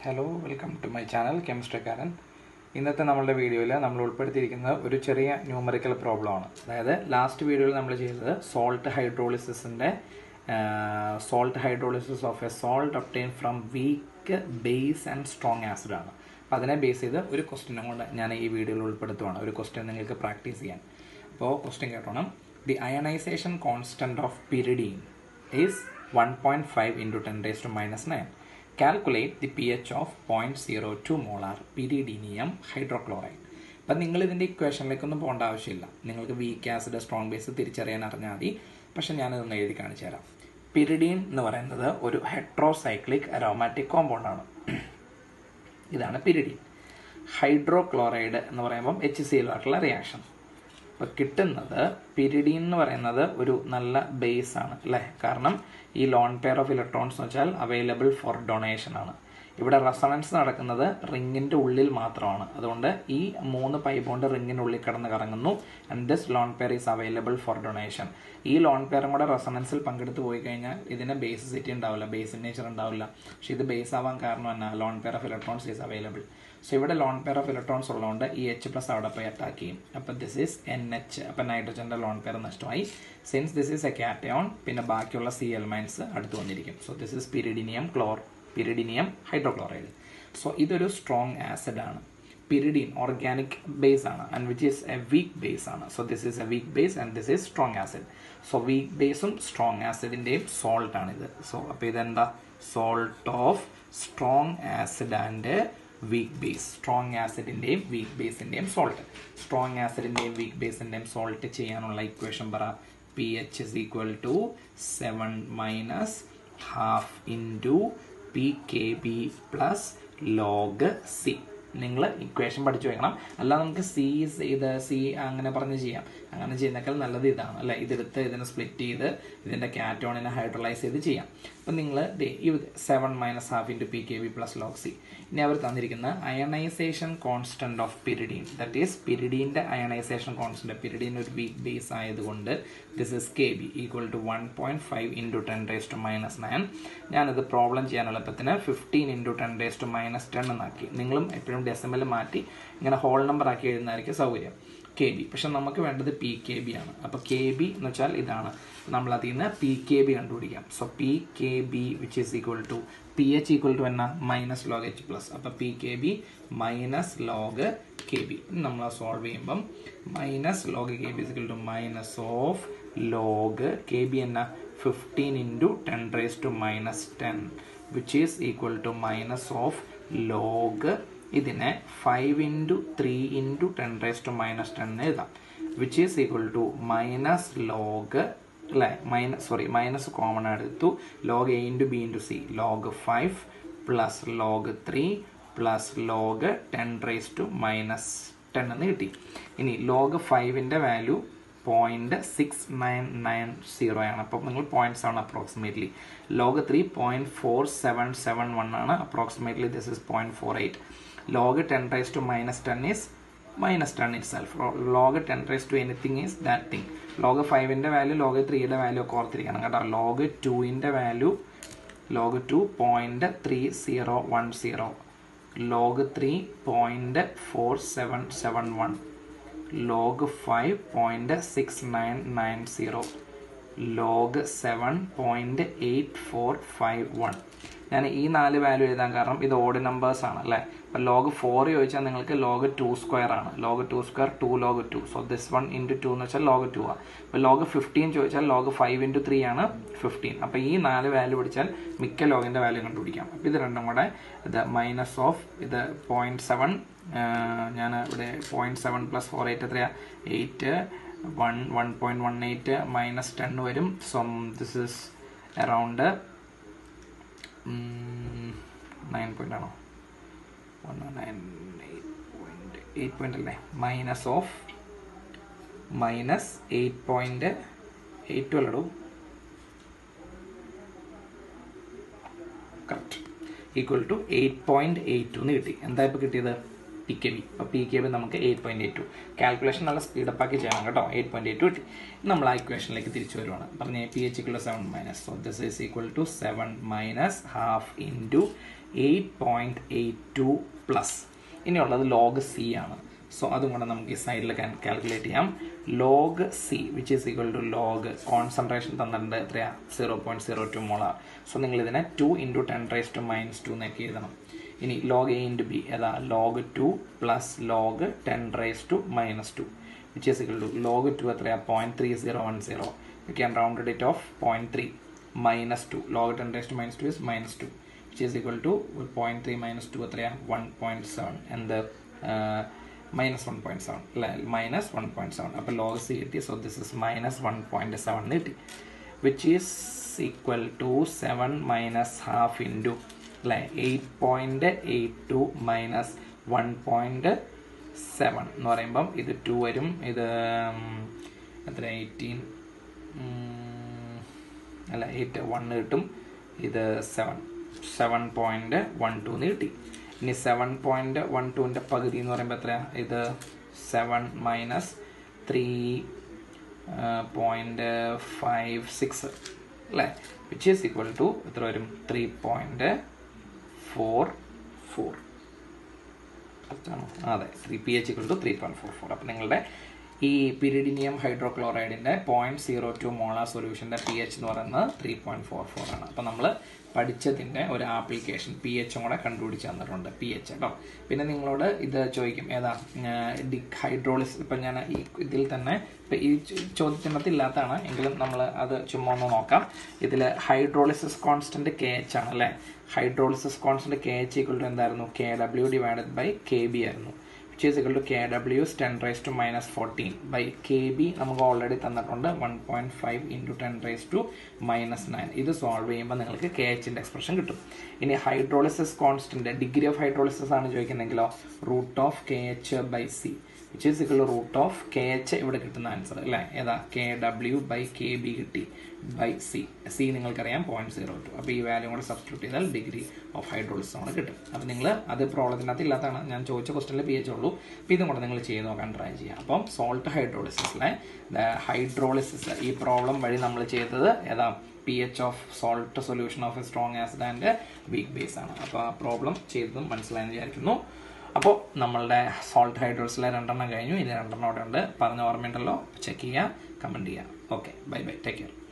hello welcome to my channel കെമിസ്ട്രിക്കാരൻ ഇന്നത്തെ നമ്മളുടെ വീഡിയോയിൽ നമ്മൾ ഉൾപ്പെടുത്തിയിരിക്കുന്നത് ഒരു ചെറിയ ന്യൂമറിക്കൽ പ്രോബ്ലമാണ് അതായത് ലാസ്റ്റ് വീഡിയോയിൽ നമ്മൾ ചെയ്തത് സോൾട്ട് ഹൈഡ്രോളിസിസിൻ്റെ salt hydrolysis of a salt obtain from weak base and strong acid ആണ് അപ്പോൾ അതിനെ ബേസ് ചെയ്ത് ഒരു ക്വസ്റ്റ്യനും കൊണ്ട് ഞാൻ ഈ വീഡിയോയിൽ ഉൾപ്പെടുത്തുവാണ് ഒരു ക്വസ്റ്റ്യൻ നിങ്ങൾക്ക് പ്രാക്ടീസ് ചെയ്യാൻ അപ്പോൾ ക്വസ്റ്റ്യൻ കേട്ടോണം the ionization constant of pyridine is one point five into ten raise to minus nine calculate the P H of point zero two molar pyridinium hydrochloride അപ്പം നിങ്ങൾ ഇതിൻ്റെ ഇക്വേഷനിലേക്കൊന്നും പോകേണ്ട ആവശ്യമില്ല നിങ്ങൾക്ക് വീക്ക് ആസിഡ് സ്ട്രോങ് ബേസ് തിരിച്ചറിയാൻ അറിഞ്ഞാൽ മതി പക്ഷെ ഞാനിതൊന്ന് എഴുതി കാണിച്ചു തരാം പിരിഡീൻ എന്ന് പറയുന്നത് ഒരു ഹെട്രോസൈക്ലിക് അരോമാറ്റിക് കോമ്പൗണ്ട് ആണ് ഇതാണ് പിരിഡീൻ ഹൈഡ്രോക്ലോറൈഡ് എന്ന് പറയുമ്പം എച്ച് സി ആയിട്ടുള്ള റിയാക്ഷൻ അപ്പോൾ കിട്ടുന്നത് പിരിഡീൻ എന്ന് പറയുന്നത് ഒരു നല്ല ബേസ് ആണ് അല്ലേ കാരണം ഈ ലോൺ പെയർ ഓഫ് ഇലക്ട്രോൺസ് എന്ന് വെച്ചാൽ അവൈലബിൾ ഫോർ ഡൊണേഷൻ ആണ് ഇവിടെ റെസണൻസ് നടക്കുന്നത് റിങ്ങിൻ്റെ ഉള്ളിൽ മാത്രമാണ് അതുകൊണ്ട് ഈ മൂന്ന് പൈബോണ്ട് റിങ്ങിനുള്ളിൽ കിടന്ന് കറങ്ങുന്നു and this lone pair is available for donation ഈ ലോൺ പെയറും കൂടെ റെസണൻസിൽ പങ്കെടുത്ത് പോയി കഴിഞ്ഞാൽ ഇതിന് ബേസിസിറ്റി ഉണ്ടാവില്ല ബേസ് നേച്ചർ ഉണ്ടാവില്ല പക്ഷെ ഇത് ബേസ് ആവാൻ കാരണം എന്നാ lone pair of electrons is available so ഇവിടെ ലോൺ പെയർ ഓഫ് ഇലക്ട്രോൺസ് ഉള്ളതുകൊണ്ട് ഈ എച്ച് പ്ലസ് അവിടെ പോയി അറ്റാക്ക് ചെയ്യും അപ്പോൾ ദിസ് ഈസ് എൻ എച്ച് അപ്പം നൈട്രജൻ്റെ ലോൺ പെയർ നഷ്ടമായി since this is a cation പിന്നെ ബാക്കിയുള്ള സി എൽമൈൻസ് അടുത്ത് വന്നിരിക്കും so this is pyridinium chlor pyridinium hydrochloride so ഇതൊരു സ്ട്രോങ് ആസിഡ് ആണ് പിരിഡിൻ ഓർഗാനിക് ബേസ് ആണ് and which is a weak base ആണ് so this is a weak base and this is strong acid so weak ബേസും strong ആസിഡിൻ്റെയും salt ആണിത് so അപ്പോൾ ഇതെന്താ salt of strong acid and weak base strong ആസിഡിൻ്റെയും weak ബേസിൻ്റെയും salt strong ആസിഡിൻ്റെയും weak ബേസിൻ്റെയും സോൾട്ട് ചെയ്യാനുള്ള ഇക്വേഷൻ പറ P H is equal to seven minus half into P K B plus log C നിങ്ങൾ ഇക്വേഷൻ പഠിച്ചു വെക്കണം അല്ല നമുക്ക് സി ഇത് സി അങ്ങനെ പറഞ്ഞ് ചെയ്യാം അങ്ങനെ ചെയ്യുന്നേക്കാൾ നല്ലത് ഇതാണ് അല്ലെ ഇതെടുത്ത് ഇതിനെ സ്പ്ലിറ്റ് ചെയ്ത് ഇതിൻ്റെ കാറ്റോണിനെ ഹൈഡ്രലൈസ് ചെയ്ത് ചെയ്യാം അപ്പം നിങ്ങൾ ഇത് seven minus half into P K B plus log C ഇനി അവർ തന്നിരിക്കുന്ന ionization constant of pyridine that is പിരിഡീൻ്റെ അയണൈസേഷൻ കോൺസ്റ്റന്റ് പിരിഡീൻ ഒരു വീക്ക് ബേസ് ആയതുകൊണ്ട് this is K B equal to one point five into ten raise to minus nine ഞാനിത് problem ചെയ്യാൻ എളുപ്പത്തിന് fifteen into ten raise to minus ten എന്നാക്കി നിങ്ങളും എപ്പോഴും decimal മാറ്റി ഇങ്ങനെ ഹോൾ നമ്പർ ആക്കി എഴുതുന്നതായിരിക്കും സൗകര്യം കെ ബി പക്ഷെ നമുക്ക് വേണ്ടത് പി കെ ബി ആണ് അപ്പോൾ കെ ബി എന്ന് വെച്ചാൽ ഇതാണ് നമ്മൾ അതിൽ നിന്ന് പി കെ ബി കണ്ടുപിടിക്കാം so P K B which is equal to P H equal to എന്നാ മൈനസ് ലോഗ് എച്ച് പ്ലസ് അപ്പോൾ P K B minus log K B നമ്മൾ സോൾവ് ചെയ്യുമ്പം minus log K B equal to minus of log K B എന്നാ fifteen into ten raise to minus ten which is equal to minus of log ഇതിനെ five into three into ten raise to minus ten എഴുതാം which is equal to minus log അല്ലേ minus sorry minus common എടുത്തു log A into B into C log five plus log three plus log ten raise to minus ten എന്ന് കിട്ടി ഇനി log ഫൈവിൻ്റെ value point six nine nine zero ആണ് അപ്പോൾ നിങ്ങൾ point seven approximately log three point four seven seven one ആണ് approximately this is point four eight log ten raise to minus ten is minus ten itself log ten raise to anything is that thing log ഫൈവിൻ്റെ value log ത്രീയുടെ value ഒക്കെ ഓർത്തിരിക്കണം കേട്ടോ log ടുവിൻ്റെ value log two point three zero one zero log three point four seven seven one log five point six nine nine zero log seven point eight four five one ഞാൻ ഈ നാല് value എഴുതാൻ കാരണം ഇത് odd numbers ആണ് അല്ലേ അപ്പം log four ചോദിച്ചാൽ നിങ്ങൾക്ക് ലോഗ് ടു സ്ക്വയർ ആണ് log two square two log two so this one into two എന്ന് വെച്ചാൽ ലോഗ് ടു ആണ് അപ്പോൾ ലോഗ് ഫിഫ്റ്റീൻ ചോദിച്ചാൽ ലോഗ് ഫൈവ് ഇൻറ്റു ത്രീ ആണ് ഫിഫ്റ്റീൻ അപ്പോൾ ഈ നാല് വാല്യൂ പിടിച്ചാൽ മിക്ക ലോഗിൻ്റെ വാല്യൂ കണ്ടുപിടിക്കാം അപ്പോൾ ഇത് രണ്ടും കൂടെ ഇത് മൈനസ് ഓഫ് ഇത് പോയിൻറ്റ് സെവൻ ഞാൻ ഇവിടെ point seven plus four eight എത്രയാണ് eight one one point one eight minus ten വരും so this is around nine point ആണോ one nine eight point eight point അല്ലേ minus of minus eight point eight two അല്ലടൂ correct equal to eight point eight two എന്ന് കിട്ടി എന്താ ഇപ്പോൾ കിട്ടിയത് P K B അപ്പോൾ പി കെ ബി നമുക്ക് eight point eight two calculation നല്ല സ്പീഡപ്പ് ആക്കി ചെയ്യണം കേട്ടോ എയ്റ്റ് പോയിന്റ് എയ്റ്റ് ടു കിട്ടി നമ്മൾ ആ ഇക്വേഷനിലേക്ക് തിരിച്ചു വരുവാണ് പറഞ്ഞ P H equal seven minus so this is equal to seven minus half into eight point eight two plus ഇനിയുള്ളത് ലോഗ് സി ആണ് സോ അതും കൂടെ നമുക്ക് ഈ സൈഡിൽ കാൽക്കുലേറ്റ് ചെയ്യാം log C which is equal to log concentration തന്നിട്ടുണ്ട് എത്രയാ zero point zero two molar so നിങ്ങൾ ഇതിനെ two into ten raise to minus two എന്നൊക്കെ എഴുതണം ഇനി ലോഗ് എ ഇൻറ്റു ബി ഏതാ log two plus log ten raise to minus two which is equal to log two എത്രയാ point three zero one zero you can round it off point three minus two log ten raise to minus two is minus two which is equal to point three minus two എത്രയാ one point seven എന്ത് minus one point seven അല്ലേ minus one point seven അപ്പോൾ log C കിട്ടി so this is minus one point seven കിട്ടി which is equal to seven minus half into അല്ലേ eight point eight two minus one point seven എന്ന് പറയുമ്പം ഇത് to വരും ഇത് എത്ര എയ്റ്റീൻ അല്ല എയ്റ്റ് വൺ കിട്ടും ഇത് seven seven point one two എന്ന് കിട്ടി ഇനി സെവൻ പോയിന്റ് വൺ ടുവിൻ്റെ പകുതി എന്ന് പറയുമ്പോൾ എത്രയാ ഇത് seven minus three point five six അല്ലേ വിച്ച് ഈസ് ഈക്വൽ ടു എത്ര വരും ത്രീ പോയിന്റ് ഫോർ ഫോർ അതെ three P H equal to three point four four അപ്പം നിങ്ങളുടെ ഈ പിരിഡിനിയം ഹൈഡ്രോക്ലോറൈഡിൻ്റെ പോയിന്റ് സീറോ ടു മോള സൊല്യൂഷൻ്റെ പി എച്ച് എന്ന് പറയുന്നത് ത്രീ പോയിന്റ് ഫോർ ഫോർ ആണ് അപ്പം നമ്മൾ പഠിച്ചതിൻ്റെ ഒരു ആപ്ലിക്കേഷൻ പി എച്ചും കൂടെ കണ്ടുപിടിച്ച് തന്നിട്ടുണ്ട് പി എച്ച് കേട്ടോ പിന്നെ നിങ്ങളോട് ഇത് ചോദിക്കും ഏതാ ഡിക് ഹൈഡ്രോളിസ് ഇപ്പം ഞാൻ ഈ ഇതിൽ തന്നെ ഇപ്പം ഈ ചോദ്യത്തിനകത്ത് ഇല്ലാത്തതാണ് എങ്കിലും നമ്മൾ അത് ചുമ്മാ ഒന്ന് നോക്കാം ഇതിൽ ഹൈഡ്രോളിസിസ് കോൺസ്റ്റന്റ് കെ എച്ച് ആണ് അല്ലേ hydrolysis constant K H equal to എന്തായിരുന്നു K W divided by K B ആയിരുന്നു which is equal to K W ten raise to minus fourteen by K B നമുക്ക് ഓൾറെഡി തന്നിട്ടുണ്ട് one point five into ten raise to minus nine ഇത് solve ചെയ്യുമ്പോൾ നിങ്ങൾക്ക് K എച്ചിൻ്റെ expression കിട്ടും ഇനി hydrolysis constant degree of hydrolysis ആണ് ചോദിക്കുന്നതെങ്കിലോ root of K H by C which is equal root of K H ഇവിടെ കിട്ടുന്ന ആൻസർ അല്ലേ ഏതാ K W by K B കിട്ടി ബൈ സി സി നിങ്ങൾക്കറിയാം പോയിന്റ് സീറോ ടു അപ്പോൾ ഈ വാല്യൂ കൂടെ സബ്സ്റ്റിറ്റ്യൂട്ട് ചെയ്താൽ ഡിഗ്രി ഓഫ് ഹൈഡ്രോളിസം കൂടെ കിട്ടും അപ്പോൾ നിങ്ങൾ അത് പ്രോബ്ലത്തിനകത്ത് ഇല്ലാത്തതാണ് ഞാൻ ചോദിച്ച ക്വസ്റ്റനിൽ പി എച്ച് ഉള്ളൂ അപ്പോൾ ഇതും കൂടെ നിങ്ങൾ ചെയ്ത് നോക്കാൻ ട്രൈ ചെയ്യാം അപ്പം സോൾട്ട് ഹൈഡ്രോളിസിസിലെ ഹൈഡ്രോളിസിസ് ഈ പ്രോബ്ലം വഴി നമ്മൾ ചെയ്തത് ഏതാ P H of salt solution of a strong acid and weak base ആണ് അപ്പോൾ ആ പ്രോബ്ലം ചെയ്തതും മനസ്സിലായെന്ന് വിചാരിക്കുന്നു അപ്പോൾ നമ്മളുടെ സോൾട്ട് ഹൈഡ്രോസിലെ രണ്ടെണ്ണം കഴിഞ്ഞു ഇനി രണ്ടെണ്ണം അവിടെ ഉണ്ട് പറഞ്ഞ ഓർമ്മയുണ്ടല്ലോ ചെക്ക് ചെയ്യുക കമൻറ്റ് ചെയ്യുക okay bye bye take care